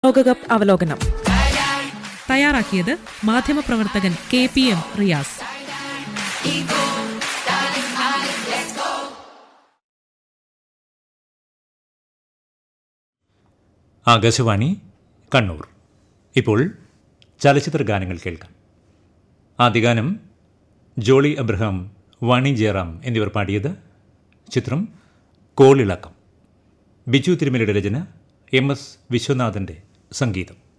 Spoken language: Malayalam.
ലോകകപ്പ് അവലോകനം തയ്യാറാക്കിയത് മാധ്യമപ്രവർത്തകൻ K P M Riyas Akashvani Kannur ഇപ്പോൾ ചലച്ചിത്ര ഗാനങ്ങൾ കേൾക്കാം ആദ്യ ഗാനം ജോളി അബ്രഹാം വാണി ജയറാം എന്നിവർ പാടിയത് ചിത്രം കോളിളക്കം ബിജു തിരുമലയുടെ രചന എം എസ് വിശ്വനാഥൻ്റെ സംഗീതം